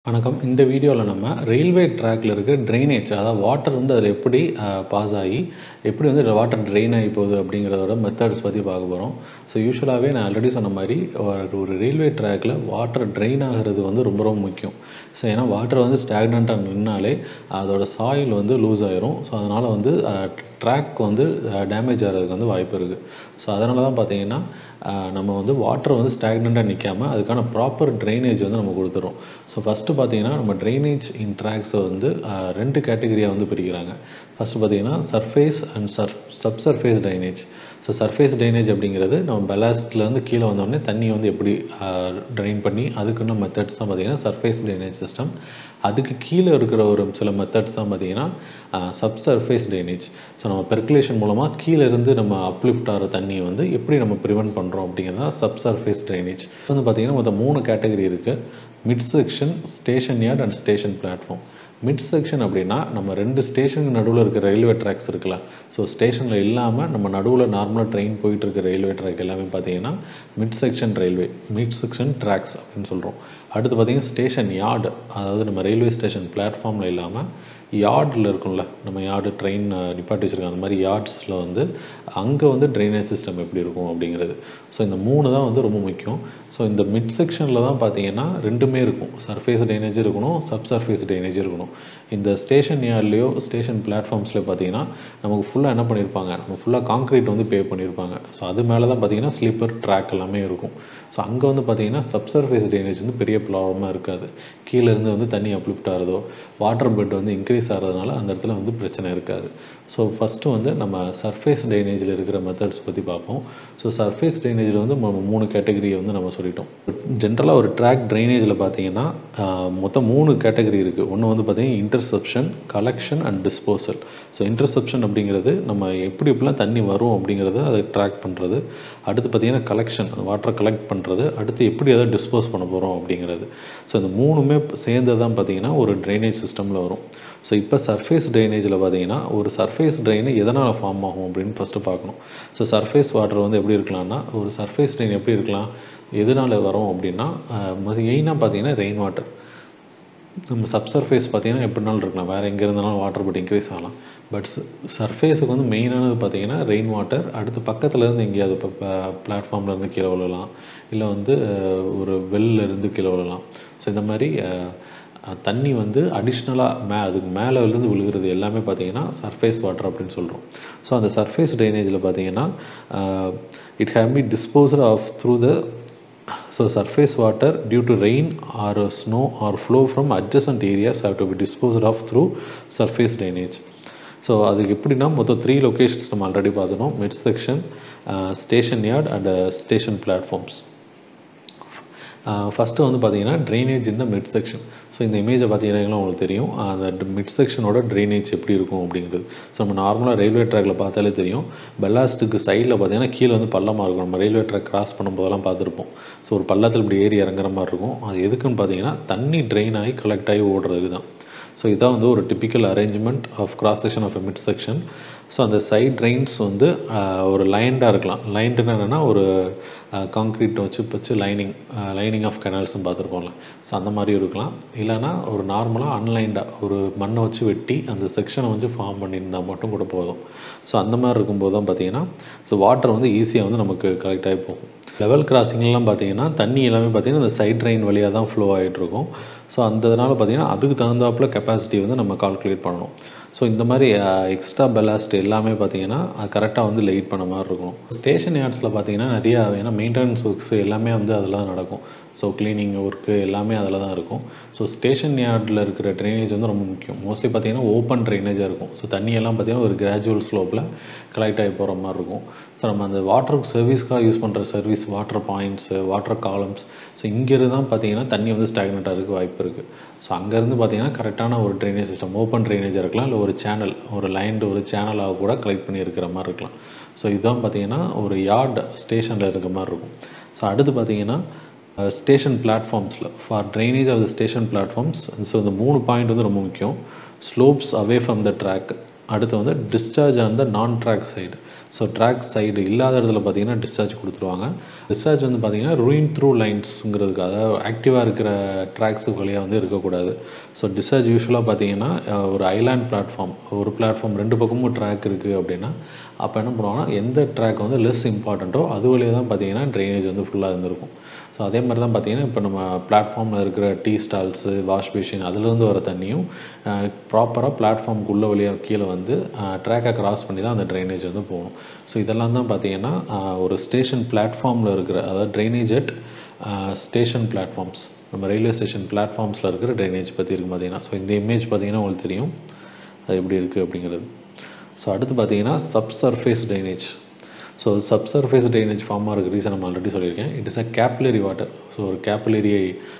வணக்கம் இந்த வீடியோவில் நம்ம ரயில்வே ட்ராக்ல இருக்க ட்ரைனேஜ் அதாவது வாட்டர் வந்து அதில் எப்படி பாஸ் ஆகி எப்படி வந்து வாட்டர் ட்ரெயின் ஆகி போகுது அப்படிங்கிறதோட மெத்தட்ஸ் பற்றி பார்க்க போகிறோம் ஸோ யூஸ்வலாகவே நான் ஆல்ரெடி சொன்ன மாதிரி ஒரு- ஒரு ரயில்வே ட்ராக்ல வாட்டர் ட்ரெயின் ஆகிறது வந்து ரொம்ப ரொம்ப முக்கியம் ஸோ ஏன்னா வாட்டர் வந்து ஸ்டாக்னண்ட்டாக நின்னாலே அதோட சாயில் வந்து லூஸ் ஆயிரும் ஸோ அதனால் வந்து ட்ராக் வந்து டேமேஜ் ஆகிறதுக்கு வந்து வாய்ப்பு இருக்குது ஸோ அதனால தான் பார்த்தீங்கன்னா அஹ், நம்ம வந்து வாட்டர் வந்து ஸ்டாக்னண்ட்டாக நிற்காம அதுக்கான ப்ராப்பர் ட்ரைனேஜ் வந்து நம்ம கொடுத்துறோம் ஸோ ஃபஸ்ட்டு பார்த்தீங்கன்னா நம்ம ட்ரைனேஜ் இன் ட்ராக்ஸை வந்து அஹ், ரெண்டு கேட்டகரியாக வந்து பிரிக்கிறாங்க ஃபஸ்ட்டு பார்த்தீங்கன்னா surface and surf subsurface drainage so surface drainage அப்படிங்கிறது நம்ம பெலாஸ்ட்லேருந்து கீழே வந்தோடனே தண்ணி வந்து எப்படி ட்ரைன் பண்ணி அதுக்குன்னு மெத்தட்ஸ் தான் பார்த்தீங்கன்னா சர்ஃபேஸ் ட்ரைனேஜ் சிஸ்டம் அதுக்கு கீழே இருக்கிற ஒரு சில மெத்தட்ஸ் தான் பார்த்தீங்கன்னா சப்சர்ஃபேஸ் ட்ரைனேஜ் ஸோ நம்ம பெர்குலேஷன் மூலமாக கீழே இருந்து நம்ம அப்லிஃப்ட் ஆகிற தண்ணியை வந்து எப்படி நம்ம ப்ரிவென்ட் பண்ணுறோம் அப்படிங்கிறது தான் சப்சர்ஃபேஸ் ட்ரைனேஜ் வந்து பார்த்தீங்கன்னா மொத்தம் மூணு கேட்டகரி இருக்குது mid section station yard and station platform mid section அப்படின்னா நம்ம ரெண்டு ஸ்டேஷனுக்கு நடுவில் இருக்க ரயில்வே ட்ராக்ஸ் இருக்குல்ல ஸோ ஸ்டேஷனில் இல்லாமல் நம்ம நடுவில் நார்மலாக ட்ரெயின் போயிட்டு இருக்க ரயில்வே ட்ராக் எல்லாமே பார்த்தீங்கன்னா mid section railway mid section tracks அப்படின்னு சொல்கிறோம் அடுத்து பார்த்தீங்கன்னா ஸ்டேஷன் யார்டு அதாவது நம்ம ரயில்வே ஸ்டேஷன் பிளாட்ஃபார்மில் இல்லாமல் யார்டில் இருக்கும்ல நம்ம யார்டு ட்ரெயின் நிப்பாட்டி வச்சுருக்கோம் அந்த மாதிரி யார்ட்ஸில் வந்து அங்கே வந்து ட்ரைனேஜ் சிஸ்டம் எப்படி இருக்கும் அப்படிங்கிறது ஸோ இந்த மூணு தான் வந்து ரொம்ப முக்கியம் ஸோ இந்த மிட் செக்ஷனில் தான் பார்த்தீங்கன்னா ரெண்டுமே இருக்கும் சர்ஃபேஸ் ட்ரைனேஜ் இருக்கணும் சப் சர்ஃபேஸ் ட்ரைனேஜ் இருக்கணும் இந்த ஸ்டேஷன் யார்ட்லேயோ ஸ்டேஷன் பிளாட்ஃபார்ம்ஸில் பார்த்தீங்கன்னா நமக்கு ஃபுல்லாக என்ன பண்ணியிருப்பாங்க நம்ம ஃபுல்லாக காங்க்ரீட் வந்து பே பண்ணியிருப்பாங்க ஸோ அது மேலே தான் பார்த்தீங்கன்னா ஸ்லீப்பர் ட்ராக் எல்லாமே இருக்கும் ஸோ அங்கே வந்து பார்த்தீங்கன்னா சப்சர்ஃபேஸ் ட்ரைனேஜ் வந்து பெரிய ப்ராப்ளமாக இருக்காது கீழே இருந்து வந்து தண்ணி அப்லிஃப்ட் ஆகிறதோ வாட்டர் பெட் வந்து இன்க்ரீஸ் ஆகிறதுனால அந்த இடத்துல வந்து பிரச்சனை இருக்காது ஸோ ஃபஸ்ட்டு வந்து நம்ம சர்ஃபேஸ் ட்ரைனேஜில் இருக்கிற மெத்தட்ஸ் பற்றி பார்ப்போம் ஸோ சர்ஃபேஸ் ட்ரைனேஜில் வந்து நம்ம மூணு கேட்டகரியை வந்து நம்ம சொல்லிட்டோம் ஜென்ரலாக ஒரு ட்ராக் ட்ரைனேஜில் பார்த்தீங்கன்னா ஆஹ், மொத்தம் மூணு கேட்டகரி இருக்குது ஒன்று வந்து பார்த்தீங்கன்னா interception collection and disposal so interception அப்படிங்கிறது நம்ம எப்படி எப்படிலாம் தண்ணி வரும் அப்படிங்கிறத அதை ட்ராக் பண்ணுறது அடுத்து பார்த்தீங்கன்னா கலெக்ஷன் வாட்டரை கலெக்ட் பண்ணுறது அடுத்து எப்படி அதை டிஸ்போஸ் பண்ண போகிறோம் அப்படிங்கிறது ஸோ இந்த மூணுமே சேர்ந்து தான் பார்த்தீங்கன்னா ஒரு ட்ரைனேஜ் சிஸ்டமில் வரும் ஸோ இப்போ சர்ஃபேஸ் ட்ரைனேஜில் பார்த்தீங்கன்னா ஒரு சர்ஃபேஸ் ட்ரெயின் எதனால் ஃபார்ம் ஆகும் அப்படின்னு ஃபஸ்ட்டு பார்க்கணும் ஸோ சர்ஃபேஸ் வாட்டர் வந்து எப்படி இருக்கலாம்னா ஒரு சர்ஃபேஸ் ட்ரெயின் எப்படி இருக்கலாம் எதனால் வரும் அப்படின்னா மெயினாக பார்த்தீங்கன்னா ரெயின் வாட்டர் நம்ம சப்சர்ஃபேஸ் பார்த்தீங்கன்னா எப்படினாலும் இருக்கலாம் வேறு எங்கே இருந்தாலும் வாட்டர் பட் இன்க்ரீஸ் ஆகலாம் பட் சர்ஃபேஸுக்கு வந்து மெயினானது பார்த்தீங்கன்னா ரெயின் வாட்டர் அடுத்து பக்கத்துல இருந்து எங்கேயாவது இப்போ பிளாட்ஃபார்ம்ல இருந்து கீழே விழலாம் இல்லை வந்து அஹ், ஒரு வெல்ல இருந்து கீழே விழலாம் ஸோ இந்த மாதிரி அஹ், அஹ், தண்ணி வந்து அடிஷ்னலாக மே அதுக்கு மேலே இருந்து விழுகிறது எல்லாமே பார்த்தீங்கன்னா சர்ஃபேஸ் வாட்டர் அப்படின்னு சொல்கிறோம் ஸோ அந்த சர்ஃபேஸ் ட்ரைனேஜில் பார்த்தீங்கன்னா it have be disposal of through the So surface water due to rain or uh, snow or flow from adjacent areas have to be disposed of through surface drainage. So அதுக்கு எப்படின்னா மொத்தம் three locations நம்ம already பார்த்துட்டோம் mid section station yard and station platforms first வந்து பார்த்தீங்கன்னா drainage இந்த mid section so இந்த இமேஜை பார்த்தீங்கன்னா உங்களுக்கு தெரியும் அந்த மிட் செக்ஷனோட ட்ரைனேஜ் எப்படி இருக்கும் அப்படிங்கிறது ஸோ நம்ம நார்மலாக ரயில்வே ட்ராக்ல பார்த்தாலே தெரியும் பெல்லாஸ்ட்டுக்கு சைடில் பார்த்தீங்கன்னா கீழே வந்து பள்ளமாக இருக்கும் நம்ம ரயில்வே ட்ராக் கிராஸ் பண்ணும்போதெல்லாம் பார்த்துருப்போம் ஸோ ஒரு பள்ளத்தில் இப்படி ஏறி இறங்குற மாதிரி இருக்கும் அது எதுக்குன்னு பார்த்தீங்கன்னா தண்ணி ட்ரெயின் ஆகி கலெக்ட் ஆகி ஓடுறதுக்கு தான் ஸோ இதான் வந்து ஒரு typical arrangement of cross section of mid section so அந்த சைட் ட்ரெயின்ஸ் வந்து ஆஹ், ஒரு லைண்டாக இருக்கலாம் லைண்டுன்னு என்னென்னா ஒரு காங்க்ரீட் வச்சு வச்சு லைனிங் லைனிங் ஆஃப் கெனால்ஸ்னு பார்த்துருப்போம்ல ஸோ அந்த மாதிரி இருக்கலாம் இல்லைன்னா ஒரு நார்மலாக அன்லைண்டாக ஒரு மண்ணை வச்சு வெட்டி அந்த செக்ஷனை வந்து ஃபார்ம் பண்ணியிருந்தால் மட்டும் கூட போதும் ஸோ அந்த மாதிரி இருக்கும்போது தான் பார்த்தீங்கன்னா ஸோ வாட்டர் வந்து ஈஸியாக வந்து நமக்கு கரெக்ட் ஆகி போகும் லெவல் கிராசிங்லாம் பார்த்தீங்கன்னா தண்ணி எல்லாமே பார்த்தீங்கன்னா அந்த சைட் ட்ரெயின் வழியாக தான் ஃப்ளோ ஆகிட்டு இருக்கும் ஸோ அந்த இதனால் பார்த்தீங்கன்னா அதுக்கு தகுந்தாப்புல கெப்பாசிட்டி வந்து நம்ம கால்குலேட் பண்ணணும் ஸோ இந்த மாதிரி எக்ஸ்ட்ரா பெலாஸ்ட் எல்லாமே பார்த்தீங்கன்னா கரெக்டாக வந்து லைட் பண்ண மாதிரி இருக்கும் ஸ்டேஷன் யார்ட்ஸில் பார்த்தீங்கன்னா நிறையா ஏன்னா மெயின்டெனன்ஸ் ஒர்க்ஸ் எல்லாமே வந்து அதில் தான் நடக்கும் ஸோ க்ளீனிங் ஒர்க்கு எல்லாமே அதில் தான் இருக்கும் ஸோ ஸ்டேஷன் யார்டில் இருக்கிற ட்ரைனேஜ் வந்து ரொம்ப முக்கியம் மோஸ்ட்லி பார்த்தீங்கன்னா ஓப்பன் ட்ரைனேஜாக இருக்கும் ஸோ தண்ணியெல்லாம் பார்த்தீங்கன்னா ஒரு கிராஜுவல் ஸ்லோப்பில் கலெக்ட் ஆகி போகிற மாதிரி இருக்கும் ஸோ நம்ம அந்த வாட்டருக்கு சர்வீஸ்க்காக யூஸ் பண்ணுற service water points water columns so இங்கேருந்து தான் பார்த்தீங்கன்னா தண்ணி வந்து ஸ்டாக்னெட் ஆகிறதுக்கு வாய்ப்பு இருக்குது ஸோ அங்கேருந்து பார்த்தீங்கன்னா கரெக்டான ஒரு ட்ரைனேஜ் சிஸ்டம் ஓப்பன் ட்ரைனேஜாக இருக்கலாம் இல்லை ஒரு சேனல் ஒரு லைன்டு ஒரு சேனலாக கூட கலெக்ட் பண்ணி இருக்கிற மாதிரி இருக்கலாம் ஸோ இதுதான் பார்த்தீங்கன்னா ஒரு யார்ட் ஸ்டேஷனில் இருக்க மாதிரி இருக்கும் ஸோ அடுத்து பார்த்தீங்கன்னா ஸ்டேஷன் பிளாட்ஃபார்ம்ஸில் for drainage of the station platforms so இந்த மூணு பாயிண்ட் வந்து ரொம்ப முக்கியம் slopes away from the track அடுத்து வந்து discharge on the non track side so track side இல்லாத இடத்துல பார்த்தீங்கன்னா டிஸ்சார்ஜ் கொடுத்துருவாங்க டிஸ்சார்ஜ் வந்து பார்த்தீங்கன்னா ரூயின் த்ரூ லைன்ஸுங்கிறதுக்கு அதாவது ஆக்டிவாக இருக்கிற ட்ராக்ஸுக்கு வழியாக வந்து இருக்கக்கூடாது ஸோ டிஸ்சார்ஜ் யூஸ்வலாக பார்த்தீங்கன்னா அஹ், ஒரு ஐலாண்ட் பிளாட்ஃபார்ம் ஒரு பிளாட்ஃபார்ம் ரெண்டு பக்கமும் ட்ராக் இருக்குது அப்படின்னா அப்போ என்ன பண்ணுவாங்கன்னா எந்த ட்ராக் வந்து லெஸ் இம்பார்ட்டண்ட்டோ அது வழியாக தான் பார்த்தீங்கன்னா ட்ரைனேஜ் வந்து ஃபுல்லாக இருந்திருக்கும் ஸோ அதே மாதிரி தான் பார்த்தீங்கன்னா இப்போ நம்ம பிளாட்ஃபார்மில் இருக்கிற டீ ஸ்டால்ஸு வாஷ் பேஷின் அதுலேருந்து வர தண்ணியும் ப்ராப்பராக பிளாட்ஃபார்முக்கு வழியாக கீழே வந்து ட்ராக்கை கிராஸ் பண்ணி தான் அந்த ட்ரைனேஜ் வந்து போகணும் ஸோ இதெல்லாம் தான் பார்த்தீங்கன்னா அஹ், ஒரு ஸ்டேஷன் பிளாட்ஃபார்மில் இருக்கிற அதாவது ட்ரைனேஜ் அட் ஸ்டேஷன் பிளாட்ஃபார்ம்ஸ் நம்ம ரயில்வே ஸ்டேஷன் பிளாட்ஃபார்ம்ஸில் இருக்கிற ட்ரைனேஜ் பற்றி இருக்கும் பார்த்தீங்கன்னா ஸோ இந்த இமேஜ் பார்த்தீங்கன்னா உங்களுக்கு தெரியும் அது எப்படி இருக்குது அப்படிங்கிறது ஸோ அடுத்து பார்த்தீங்கன்னா subsurface drainage so subsurface drainage ஃபார்மாக இருக்க ரீசன் நம்ம ஆல்ரெடி சொல்லியிருக்கேன் it is a capillary water so ஒரு கேப்லரி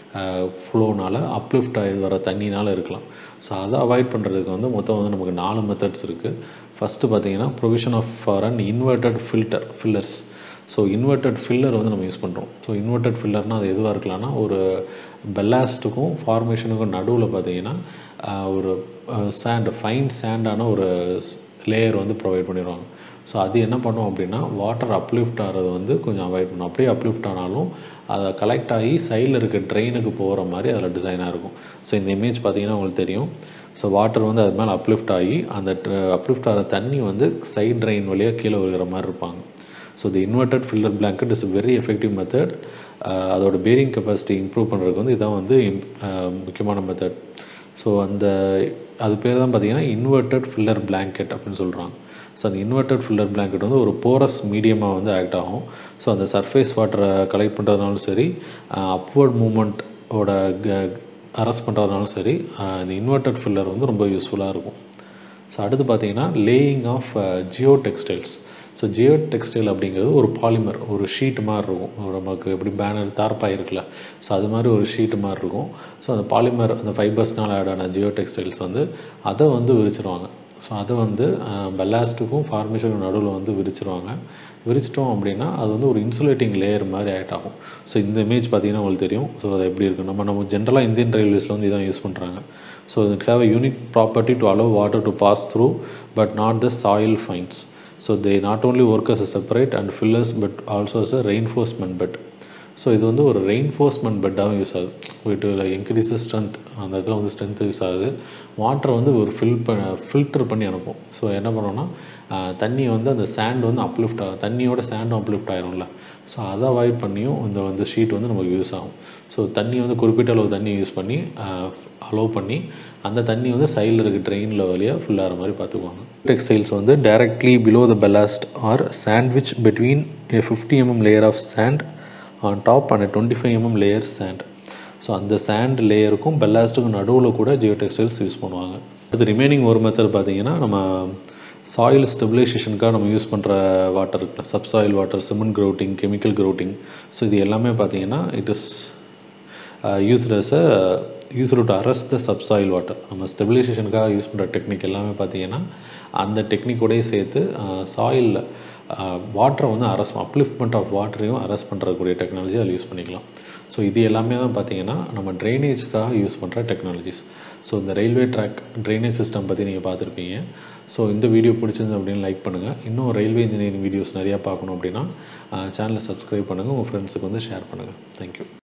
ஃப்ளோனால் அப்லிஃப்ட் ஆகி வர தண்ணினால் இருக்கலாம் ஸோ அதை அவாய்ட் பண்ணுறதுக்கு வந்து மொத்தம் வந்து நமக்கு நாலு மெத்தட்ஸ் இருக்குது ஃபஸ்ட்டு பார்த்தீங்கன்னா provision of for and inverted filter fillers so inverted filler வந்து நம்ம யூஸ் பண்ணுறோம் ஸோ இன்வெர்டட் ஃபில்லர்னால் அது எதுவாக இருக்கலாம்னா ஒரு பெல்லாஸ்ட்டுக்கும் ஃபார்மேஷனுக்கும் நடுவில் பார்த்தீங்கன்னா ஆஹ், ஒரு சேண்ட் ஃபைன் சேண்டான ஒரு லேயர் வந்து ப்ரொவைட் பண்ணிடுவாங்க ஸோ அது என்ன பண்ணும் அப்படின்னா வாட்டர் அப்லிஃப்ட் ஆகிறது வந்து கொஞ்சம் அவாய்ட் பண்ணும் அப்படியே அப்லிஃப்ட் ஆனாலும் அதை கலெக்ட் ஆகி சைடில் இருக்க ட்ரெயினுக்கு போகிற மாதிரி அதில் டிசைனாக இருக்கும் ஸோ இந்த இமேஜ் பார்த்தீங்கன்னா உங்களுக்கு தெரியும் ஸோ வாட்டர் வந்து அது மேலே அப்லிஃப்ட் ஆகி அந்த அப்லிஃப்ட் ஆகிற தண்ணி வந்து சைட் ட்ரெயின் வழியாக கீழே விழுகிற மாதிரி இருப்பாங்க so the inverted filler blanket is a very effective method அதோட பேரிங் கெப்பாசிட்டி இம்ப்ரூவ் பண்ணுறதுக்கு வந்து இதான் வந்து im- அஹ், முக்கியமான மெத்தட் ஸோ அந்த அது பேர் தான் பார்த்தீங்கன்னா இன்வெர்டட் ஃபில்லர் blanket அப்படின்னு சொல்கிறாங்க ஸோ அந்த இன்வெர்டட் ஃபில்லர் blanket வந்து ஒரு போரஸ் மீடியமாக வந்து ஆக்ட் ஆகும் ஸோ அந்த சர்ஃபேஸ் வாட்டரை கலெக்ட் பண்ணுறதுனாலும் சரி அப்வர்ட் மூமெண்ட்டோட அரெஸ்ட் பண்ணுறதுனாலும் சரி அஹ், இந்த இன்வெர்டட் ஃபில்லர் வந்து ரொம்ப யூஸ்ஃபுல்லாக இருக்கும் ஸோ அடுத்து பார்த்தீங்கன்னா laying of geotextiles so geotextile அப்படிங்கிறது ஒரு பாலிமர் ஒரு ஷீட் மாதிரி இருக்கும் ஒரு நமக்கு எப்படி பேனர் தார்பாய் இருக்குல்ல ஸோ அது மாதிரி ஒரு ஷீட் மாதிரி இருக்கும் ஸோ அந்த பாலிமர் அந்த ஃபைபர்ஸ்னால் ஆட் ஆன ஜியோ டெக்ஸ்டைல்ஸ் வந்து அதை வந்து விரிச்சிருவாங்க ஸோ அதை வந்து பெல்லாஸ்ட்டுக்கும் ஃபார்மேஷனுக்கும் நடுவில் வந்து விரிச்சிருவாங்க விரிச்சிட்டோம் அப்படின்னா அது வந்து ஒரு இன்சுலேட்டிங் லேயர் மாதிரி ஆட் ஆகும் ஸோ இந்த இமேஜ் பார்த்தீங்கன்னா உங்களுக்கு தெரியும் ஸோ அது எப்படி இருக்கு நம்ம நம்ம ஜென்ரலாக இந்தியன் ரயில்வேஸில் வந்து இதான் யூஸ் பண்ணுறாங்க so it have a unique property to allow water to pass through but not the soil fines so they not only work as a separate and fillers but also as a reinforcement bed so இது வந்து ஒரு reinforcement பெட்டாகவும் use ஆகுது it increase strength அந்த இடத்துல வந்து strength use ஆகுது வாட்டரை வந்து ஒரு ஃபில் பண்ண ஃபில்டர் பண்ணி அனுப்பும் ஸோ என்ன பண்ணோம்னா ஆஹ், தண்ணி வந்து அந்த சேண்ட் வந்து அப்லிஃப்ட் ஆகும் தண்ணியோட சேண்டும் அப்லிஃப்ட் ஆயிரும்ல ஸோ அதை அவாய்ட் பண்ணியும் இந்த வந்து ஷீட் வந்து நமக்கு யூஸ் ஆகும் ஸோ தண்ணி வந்து குறிப்பிட்ட அளவு தண்ணி யூஸ் பண்ணி அலோவ் பண்ணி அந்த தண்ணி வந்து சைடில் இருக்க ட்ரெயினில் வழியாக ஃபில் ஆகிற மாதிரி பார்த்துக்குவாங்க டெக்ஸ்டைல்ஸ் வந்து directly below the ballast or sandwich between a fifty mm layer of sand on top and twenty five mm layer sand so அந்த சேண்ட் லேயருக்கும் பெல்லாஸ்ட்டுக்கும் நடுவில் கூட ஜியோ டெக்ஸ்டைல்ஸ் யூஸ் பண்ணுவாங்க அது ரிமைனிங் ஒரு மெத்தட் பார்த்தீங்கன்னா நம்ம சாயில் ஸ்டெபிலைசேஷனுக்காக நம்ம யூஸ் பண்ணுற வாட்டர் இருக்குல்ல subsoil water cement grouting chemical grouting so இது எல்லாமே பார்த்தீங்கன்னா it is used as a use to arrest the subsoil water நம்ம ஸ்டெபிலைசேஷனுக்காக யூஸ் பண்ணுற டெக்னிக் எல்லாமே பார்த்தீங்கன்னா அந்த டெக்னிக்கோடய சேர்த்து சாயிலில் வாட்டரை வந்து அரெஸ்ட் அப்லிஃப்ட்மெண்ட் ஆஃப் வாட்டரையும் அரெஸ்ட் பண்ணுறக்கூடிய டெக்னாலஜி அதில் யூஸ் பண்ணிக்கலாம் ஸோ இது எல்லாமே தான் பார்த்தீங்கன்னா நம்ம ட்ரைனேஜ்க்காக யூஸ் பண்ணுற டெக்னாலஜிஸ் ஸோ இந்த ரயில்வே ட்ராக் ட்ரைனேஜ் சிஸ்டம் பற்றி நீங்கள் பார்த்துருப்பீங்க ஸோ இந்த வீடியோ பிடிச்சிருந்து அப்படின்னு லைக் பண்ணுங்கள் இன்னும் ரயில்வே இன்ஜினியரிங் வீடியோஸ் நிறையா பார்க்கணும் அப்படின்னா சேனலை சப்ஸ்கிரைப் பண்ணுங்கள் உங்கள் ஃப்ரெண்ட்ஸுக்கு வந்து ஷேர் பண்ணுங்கள் தேங்க்யூ